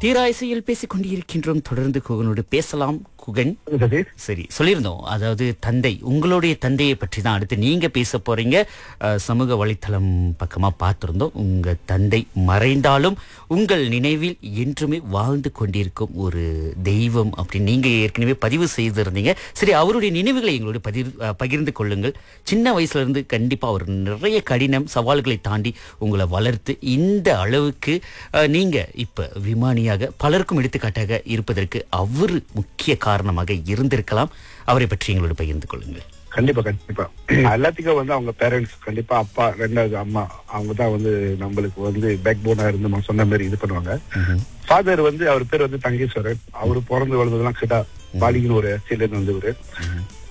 தீராயசையில் பேசிக் கொண்டிருக்கின்றோம் தொடர்ந்து குகனோடு பேசலாம் குகன் சரி சரி சொல்லியிருந்தோம் அதாவது தந்தை உங்களுடைய தந்தையை பற்றி தான் அடுத்து நீங்க பேச போறீங்க அஹ், சமூக வலைத்தளம் பக்கமா பார்த்திருந்தோம் உங்க தந்தை மறைந்தாலும் உங்கள் நினைவில் என்றுமே வாழ்ந்து கொண்டிருக்கும் ஒரு தெய்வம் அப்படின்னு நீங்க ஏற்கனவே பதிவு செய்திருந்தீங்க சரி அவருடைய நினைவுகளை எங்களோட பதிர் அஹ், பகிர்ந்து கொள்ளுங்கள் சின்ன வயசுல இருந்து கண்டிப்பா அவர் நிறைய கடினம் சவால்களை தாண்டி உங்களை வளர்த்து இந்த அளவுக்கு அஹ், நீங்க இப்ப விமானியாக பலருக்கும் எடுத்துக்காட்டாக இருப்பதற்கு அவர் முக்கிய காரணமாக இருந்திருக்கலாம் அவரை பற்றி எங்களோட பகிர்ந்து கொள்ளுங்கள் கண்டிப்பா கண்டிப்பா எல்லாத்துக்கும் வந்து அவங்க பேரண்ட்ஸ் கண்டிப்பா அப்பா ரெண்டாவது அம்மா அவங்க தான் வந்து நம்மளுக்கு வந்து பேக் போனா இருந்து நம்ம சொன்ன மாதிரி இது பண்ணுவாங்க ஃபாதர் வந்து அவர் பேர் வந்து தங்கேஸ்வரன் அவரு பிறந்து வளர்ந்ததெல்லாம் கிட்டா பாலிங்கன்னு ஒரு எஸ்டில இருந்து வந்தவரு